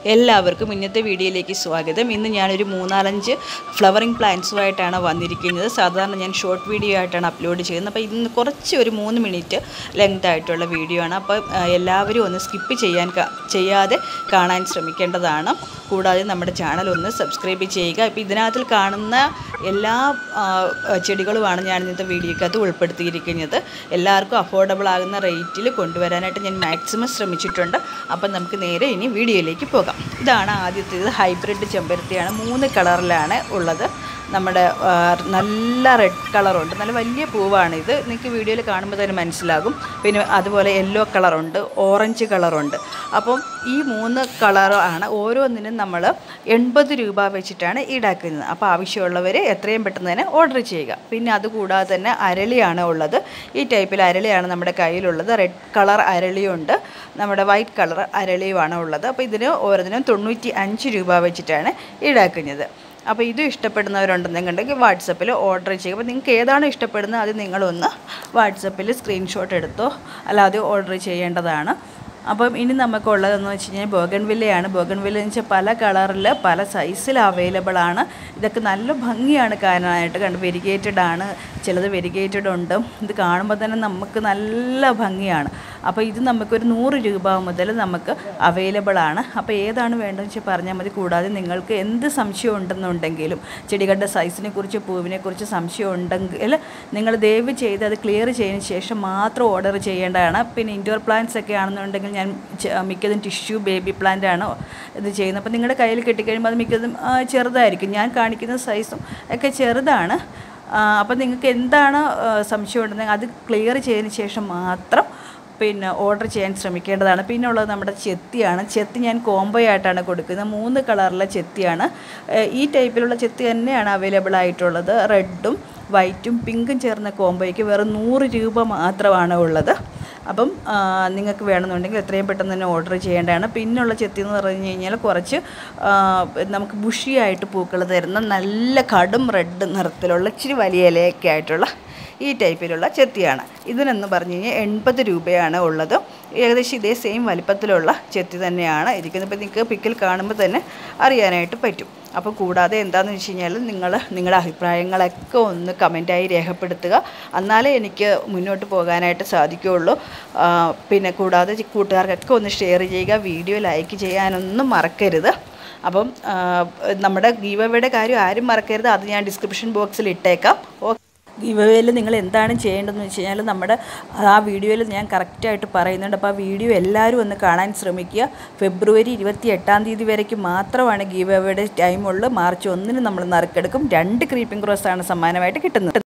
എല്ലാവർക്കും ഇന്നത്തെ വീഡിയോയിലേക്ക് സ്വാഗതം ഇന്ന് ഞാനൊരു മൂന്നാലഞ്ച് ഫ്ലവറിങ് പ്ലാന്റ്സുമായിട്ടാണ് വന്നിരിക്കുന്നത് സാധാരണ ഞാൻ ഷോർട്ട് വീഡിയോ ആയിട്ടാണ് അപ്ലോഡ് ചെയ്യുന്നത് അപ്പോൾ ഇന്ന് കുറച്ച് ഒരു മൂന്ന് മിനിറ്റ് ലെങ്ത് ആയിട്ടുള്ള വീഡിയോ ആണ് അപ്പോൾ ആ, എല്ലാവരും ഒന്ന് സ്കിപ്പ് ചെയ്യാൻ ക- ചെയ്യാതെ കാണാൻ ശ്രമിക്കേണ്ടതാണ് കൂടാതെ നമ്മുടെ ചാനൽ ഒന്ന് സബ്സ്ക്രൈബ് ചെയ്യുക ഇപ്പോൾ ഇതിനകത്തിൽ കാണുന്ന എല്ലാ ആ, ചെടികളുമാണ് ഞാൻ ഇന്നത്തെ വീഡിയോക്കകത്ത് ഉൾപ്പെടുത്തിയിരിക്കുന്നത് എല്ലാവർക്കും അഫോർഡബിൾ ആകുന്ന റേറ്റിൽ കൊണ്ടുവരാനായിട്ട് ഞാൻ മാക്സിമം ശ്രമിച്ചിട്ടുണ്ട് അപ്പം നമുക്ക് നേരെ ഇനി വീഡിയോയിലേക്ക് പോകാം ഇതാണ് ആദ്യത്തേത് ഹൈബ്രിഡ് ചെമ്പരത്തിയാണ് മൂന്ന് കളറിലാണ് ഉള്ളത് നമ്മുടെ ആ, നല്ല റെഡ് കളറുണ്ട് നല്ല വലിയ പൂവാണ് ഇത് നിങ്ങൾക്ക് വീഡിയോയിൽ കാണുമ്പോൾ തന്നെ മനസ്സിലാകും പിന്നെ അതുപോലെ യെല്ലോ കളറുണ്ട് ഓറഞ്ച് കളറുണ്ട് അപ്പം ഈ മൂന്ന് കളറാണ് ഓരോന്നിനും നമ്മൾ എൺപത് രൂപ വെച്ചിട്ടാണ് ഈടാക്കുന്നത് അപ്പോൾ ആവശ്യമുള്ളവർ എത്രയും പെട്ടെന്ന് തന്നെ ഓർഡർ ചെയ്യുക പിന്നെ അതുകൂടാതെ തന്നെ അരളിയാണ് ഉള്ളത് ഈ ടൈപ്പിൽ അരളിയാണ് നമ്മുടെ കയ്യിലുള്ളത് റെഡ് കളർ അരളിയുണ്ട് നമ്മുടെ വൈറ്റ് കളർ അരളിയുമാണ് ഉള്ളത് അപ്പോൾ ഇതിന് ഓരോന്നിനും തൊണ്ണൂറ്റി അഞ്ച് രൂപ വെച്ചിട്ടാണ് ഈടാക്കുന്നത് അപ്പോൾ ഇത് ഇഷ്ടപ്പെടുന്നവരുണ്ടെന്നുണ്ടെങ്കിൽ വാട്സപ്പിൽ ഓർഡർ ചെയ്യുക അപ്പോൾ നിങ്ങൾക്ക് ഏതാണോ ഇഷ്ടപ്പെടുന്നത് അത് നിങ്ങളൊന്ന് വാട്സപ്പിൽ സ്ക്രീൻഷോട്ട് എടുത്തോ അല്ലാതെ ഓർഡർ ചെയ്യേണ്ടതാണ് അപ്പം ഇനി നമുക്കുള്ളതെന്ന് വെച്ച് കഴിഞ്ഞാൽ ബോഗൺവില്ലയാണ് ബോഗൺവില്ല എന്ന് വെച്ചാൽ പല കളറിൽ പല സൈസിൽ അവൈലബിൾ ആണ് ഇതൊക്കെ നല്ല ഭംഗിയാണ് കാണാനായിട്ട് കണ്ട് വെരിഗേറ്റഡ് ആണ് ചിലത് വെരിഗേറ്റഡ് ഉണ്ട് ഇത് കാണുമ്പോൾ തന്നെ നമുക്ക് നല്ല ഭംഗിയാണ് അപ്പോൾ ഇത് നമുക്കൊരു നൂറ് രൂപ മുതൽ നമുക്ക് അവൈലബിൾ ആണ് അപ്പോൾ ഏതാണ് വേണ്ടതെന്ന് വെച്ചാൽ പറഞ്ഞാൽ മതി കൂടാതെ നിങ്ങൾക്ക് എന്ത് സംശയം ഉണ്ടെന്നുണ്ടെങ്കിലും ചെടികളുടെ സൈസിനെ കുറിച്ച് പൂവിനെ കുറിച്ച് സംശയം ഉണ്ടെങ്കിൽ നിങ്ങൾ ദയവ് ചെയ്ത് അത് ക്ലിയർ ചെയ്തതിന് ശേഷം മാത്രം ഓർഡർ ചെയ്യേണ്ടതാണ് പിന്നെ ഇൻഡോർ പ്ലാന്റ്സ് ഒക്കെ ആണെന്നുണ്ടെങ്കിൽ ഞാൻ ചെ- മിക്കതും ടിഷ്യൂ ബേബി പ്ലാന്റ് ആണ് ഇത് ചെയ്യുന്നത് അപ്പോൾ നിങ്ങളുടെ കയ്യിൽ കിട്ടിക്കഴിയുമ്പോൾ അത് മിക്കതും ആ, ചെറുതായിരിക്കും ഞാൻ കാണിക്കുന്ന സൈസും ഒക്കെ ചെറുതാണ് അപ്പോൾ നിങ്ങൾക്ക് എന്താണ് ആ, സംശയം ഉണ്ടെങ്കിൽ അത് ക്ലിയർ ചെയ്തതിന് ശേഷം മാത്രം പിന്നെ ഓർഡർ ചെയ്യാൻ ശ്രമിക്കേണ്ടതാണ് പിന്നെ ഉള്ളത് നമ്മുടെ ചെത്തിയാണ് ചെത്തി ഞാൻ കോംബോ ആയിട്ടാണ് കൊടുക്കുന്നത് മൂന്ന് കളറിലെ ചെത്തിയാണ് ഏഹ് ഈ ടൈപ്പിലുള്ള ചെത്തി തന്നെയാണ് അവൈലബിൾ ആയിട്ടുള്ളത് റെഡും വൈറ്റും പിങ്കും ചേർന്ന കോംബോയ്ക്ക് വെറും നൂറ് രൂപ മാത്രമാണ് ഉള്ളത് അപ്പം ആ, നിങ്ങൾക്ക് വേണമെന്നുണ്ടെങ്കിൽ എത്രയും പെട്ടെന്ന് തന്നെ ഓർഡർ ചെയ്യേണ്ടതാണ് പിന്നുള്ള ചെത്തി എന്ന് പറഞ്ഞു കഴിഞ്ഞാൽ കുറച്ച് ആ, നമുക്ക് ബുഷിയായിട്ട് പൂക്കൾ തരുന്ന നല്ല കടും റെഡ് നിറത്തിലുള്ള ഇച്ചിരി വലിയ ഇലയൊക്കെ ആയിട്ടുള്ള ഈ ടൈപ്പിലുള്ള ചെത്തിയാണ് ഇതിനെന്ന് പറഞ്ഞു കഴിഞ്ഞാൽ എൺപത് രൂപയാണ് ഉള്ളത് ഏകദേശം ഇതേ സെയിം വലിപ്പത്തിലുള്ള ചെത്തി തന്നെയാണ് ഇരിക്കുന്നത് ഇപ്പോൾ നിങ്ങൾക്ക് പിക്കിൽ കാണുമ്പോൾ തന്നെ അറിയാനായിട്ട് പറ്റും അപ്പോൾ കൂടാതെ എന്താണെന്ന് വെച്ച് കഴിഞ്ഞാൽ നിങ്ങൾ നിങ്ങളുടെ അഭിപ്രായങ്ങളൊക്കെ ഒന്ന് കമൻറ്റായി രേഖപ്പെടുത്തുക എന്നാലേ എനിക്ക് മുന്നോട്ട് പോകാനായിട്ട് സാധിക്കുകയുള്ളൂ ആ, പിന്നെ കൂടാതെ കൂട്ടുകാർക്കൊക്കെ ഒന്ന് ഷെയർ ചെയ്യുക വീഡിയോ ലൈക്ക് ചെയ്യാനൊന്നും മറക്കരുത് അപ്പം ആ, നമ്മുടെ ഗീവയുടെ കാര്യം ആരും മറക്കരുത് അത് ഞാൻ ഡിസ്ക്രിപ്ഷൻ ബോക്സിൽ ഇട്ടേക്കാം ഓക്കെ ഗിവവേയിൽ നിങ്ങൾ എന്താണ് ചെയ്യേണ്ടതെന്ന് വെച്ച് കഴിഞ്ഞാൽ നമ്മുടെ ആ വീഡിയോയിൽ ഞാൻ കറക്റ്റായിട്ട് പറയുന്നുണ്ട് അപ്പോൾ ആ വീഡിയോ എല്ലാവരും ഒന്ന് കാണാൻ ശ്രമിക്കുക ഫെബ്രുവരി ഇരുപത്തി എട്ടാം തീയതി വരയ്ക്ക് മാത്രമാണ് ഗീവവേയുടെ ടൈമുള്ളൂ മാർച്ച് ഒന്നിന് നമ്മൾ നറുക്കെടുക്കും രണ്ട് ക്രീപ്പിംഗ് ക്രോസാണ് സമ്മാനമായിട്ട് കിട്ടുന്നത്